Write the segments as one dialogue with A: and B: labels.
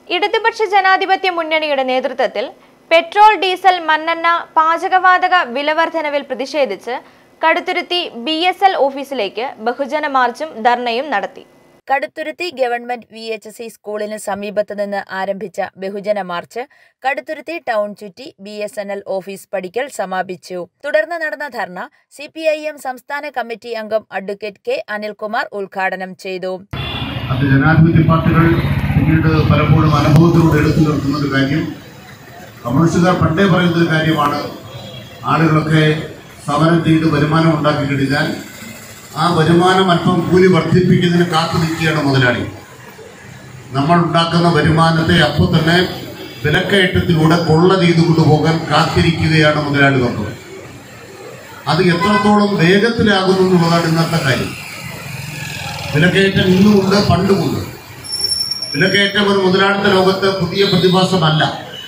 A: ഇടതുപക്ഷ ജനാധിപത്യ മുന്നണിയുടെ നേതൃത്വത്തിൽ പെട്രോൾ ഡീസൽ മണ്ണെണ്ണ പാചകവാതക വിലവർധനവിൽ പ്രതിഷേധിച്ച് കടുത്തുരുത്തി ബി എസ് എൽ ഓഫീസിലേക്ക് ബഹുജന മാർച്ചും ധർണയും നടത്തി
B: Kaduthuruthy government V H C സ്കൂളിന് സമീപത്ത് നിന്ന് ആരംഭിച്ച ബഹുജന മാർച്ച് കടുത്തുരുത്തി ടൗൺ ചുറ്റി B S N L office പടിക്കൽ സമാപിച്ചു തുടർന്ന് നടന്ന dharna C P I M സംസ്ഥാന കമ്മിറ്റി അംഗം അഡ്വക്കേറ്റ് കെ അനിൽകുമാർ ഉദ്ഘാടനം ചെയ്തു
C: അത് ജനാധിപത്യ പാർട്ടികൾ പിന്നീട് പലപ്പോഴും അനുഭവത്തിലൂടെ എടുത്തു നിർത്തുന്ന ഒരു കാര്യം കമ്മ്യൂണിസ്റ്റുകാർ പണ്ടേ പറയുന്ന ഒരു കാര്യമാണ് ആളുകളൊക്കെ സമരം ചെയ്ത് വരുമാനം ഉണ്ടാക്കി കഴിഞ്ഞാൽ ആ വരുമാനം അല്പം കൂലി വർദ്ധിപ്പിക്കുന്നതിന് കാത്തു നിൽക്കുകയാണ് മുതലാളി നമ്മൾ ഉണ്ടാക്കുന്ന വരുമാനത്തെ അപ്പോൾ തന്നെ വിലക്കയറ്റത്തിലൂടെ കൊള്ള ചെയ്തു കൊണ്ടുപോകാൻ കാത്തിരിക്കുകയാണ് മുതലാളി വർഗം അത് എത്രത്തോളം വേഗത്തിലാകുന്നു എന്നുള്ളതാണ് ഇന്നത്തെ കാര്യം വിലക്കയറ്റം ഇന്നുമുണ്ട് പണ്ടുമുണ്ട് വിലക്കയറ്റം ഒരു മുതലാളിത്ത ലോകത്ത് പുതിയ പ്രതിഭാസമല്ല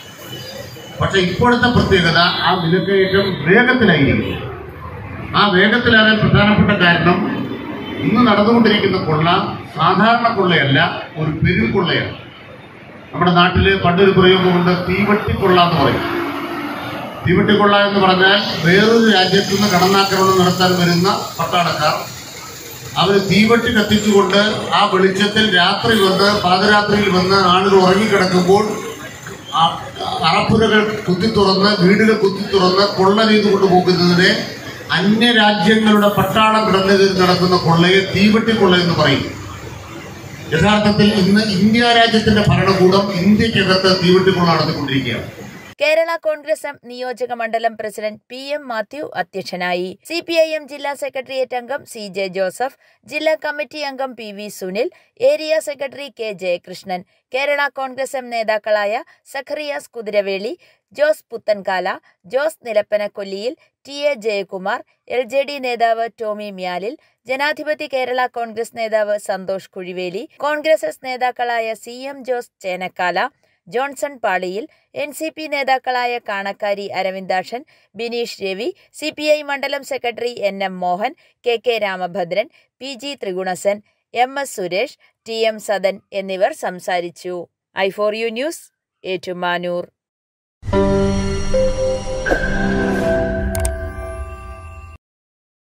C: പക്ഷെ ഇപ്പോഴത്തെ പ്രത്യേകത ആ വിലക്കയറ്റം വേഗത്തിലായിരിക്കും ആ വേഗത്തിലാകാൻ പ്രധാനപ്പെട്ട കാരണം ഇന്ന് നടന്നുകൊണ്ടിരിക്കുന്ന കൊള്ള സാധാരണ കൊള്ളയല്ല ഒരു പെരുകൊള്ളയാണ് നമ്മുടെ നാട്ടിൽ പണ്ടൊരു പ്രയോഗമുണ്ട് തീവട്ടിക്കൊള്ള എന്ന് പറയും തീവട്ടിക്കൊള്ള എന്ന് പറഞ്ഞാൽ വേറൊരു രാജ്യത്തു നിന്ന് കടന്നാക്രമണം നടത്താൻ വരുന്ന പട്ടാളക്കാർ അവർ തീവട്ടി കത്തിച്ചുകൊണ്ട് ആ വെളിച്ചത്തിൽ രാത്രി വന്ന് പാതരാത്രിയിൽ വന്ന് ആളുകൾ ഉറങ്ങിക്കിടക്കുമ്പോൾ ആ അറപ്പുരകൾ കുത്തി തുറന്ന് വീടുകൾ കുത്തി തുറന്ന് കൊള്ള ചെയ്തു കൊണ്ടുപോകുന്നതിനെ അന്യരാജ്യങ്ങളുടെ പട്ടാളം കിടന്നു കയറി നടക്കുന്ന കൊള്ളയെ തീവട്ടി കൊള്ള എന്ന് പറയും യഥാർത്ഥത്തിൽ ഇന്ന് ഇന്ത്യ രാജ്യത്തിന്റെ ഭരണകൂടം ഇന്ത്യക്കകത്ത് തീവട്ടി കൊള്ള നടത്തിക്കൊണ്ടിരിക്കുകയാണ്
B: കേരള കോൺഗ്രസ് എം നിയോജക മണ്ഡലം പ്രസിഡന്റ് പി എം മാത്യു അധ്യക്ഷനായി സി പി ഐ എം ജില്ലാ സെക്രട്ടേറിയറ്റ് അംഗം സി ജെ ജോസഫ് ജില്ലാ കമ്മിറ്റി അംഗം P V Sunil area secretary K Jayakrishnan Kerala Congress M നേതാക്കളായ Zacharias Kuthiraveli Jose Puthenkala Jose Nilappanakolliyil T A Jayakumar L J D നേതാവ് ടോമി മ്യാലിൽ ജനാധിപത്യ കേരള കോൺഗ്രസ് നേതാവ് സന്തോഷ് കുഴിവേലി കോൺഗ്രസ് എസ് നേതാക്കളായ C M Jose Chenakkala Johnson Paliyil N C P നേതാക്കളായ Kanakkari Aravindakshan Bineesh Ravi C P I മണ്ഡലം secretary N M Mohan K K Ramabhadran P G Thrigunasan M S Suresh T M Sadan എന്നിവർ സംസാരിച്ചു I for U news Ettumanoor